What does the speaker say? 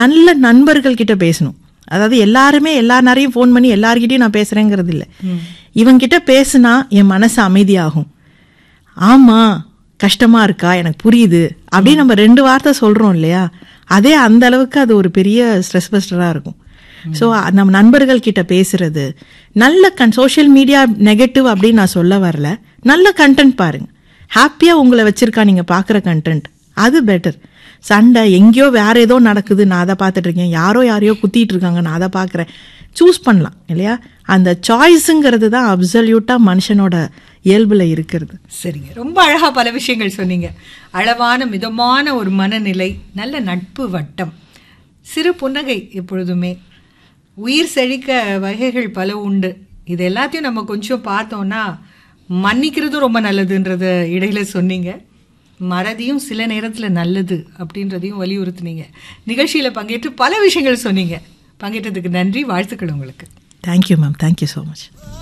நல்ல நண்பர்கள் கிட்ட பேசணும் அதாவது எல்லாருமே எல்லா நேரையும் ஃபோன் பண்ணி எல்லார்கிட்டயும் நான் பேசுறேங்கிறது இல்லை இவங்கிட்ட பேசுனா என் மனசு அமைதியாகும் ஆமா கஷ்டமா இருக்கா எனக்கு புரியுது அப்படின்னு நம்ம ரெண்டு வார்த்தை சொல்றோம் இல்லையா அதே அந்த அளவுக்கு அது ஒரு பெரிய ஸ்ட்ரெஸ் பஸ்டரா இருக்கும் ஸோ நம்ம நண்பர்கள் கிட்ட பேசுறது நல்ல கன் சோஷியல் மீடியா நெகட்டிவ் அப்படின்னு நான் சொல்ல வரல நல்ல கண்டென்ட் பாருங்க ஹாப்பியா உங்களை வச்சிருக்கா நீங்க பாக்குற கண்டென்ட் அது பெட்டர் சண்டை எங்கேயோ வேற ஏதோ நடக்குது நான் அதை பார்த்துட்டு இருக்கேன் யாரோ யாரையோ குத்திட்டு இருக்காங்க நான் அதை பார்க்குறேன் சூஸ் பண்ணலாம் இல்லையா அந்த சாய்ஸுங்கிறது தான் அப்சல்யூட்டா மனுஷனோட இயல்புல இருக்கிறது சரிங்க ரொம்ப அழகா பல விஷயங்கள் சொன்னீங்க அளவான மிதமான ஒரு மனநிலை நல்ல நட்பு வட்டம் சிறு புன்னகை எப்பொழுதுமே உயிர் செழிக்க வகைகள் பல உண்டு இது எல்லாத்தையும் நம்ம கொஞ்சம் பார்த்தோம்னா மன்னிக்கிறதும் ரொம்ப நல்லதுன்றத இடையில சொன்னீங்க மறதியும் சில நேரத்தில் நல்லது அப்படின்றதையும் வலியுறுத்துனீங்க நிகழ்ச்சியில் பங்கேற்று பல விஷயங்கள் சொன்னீங்க பங்கேற்றதுக்கு நன்றி வாழ்த்துக்கள் உங்களுக்கு thank you ma'am thank you so much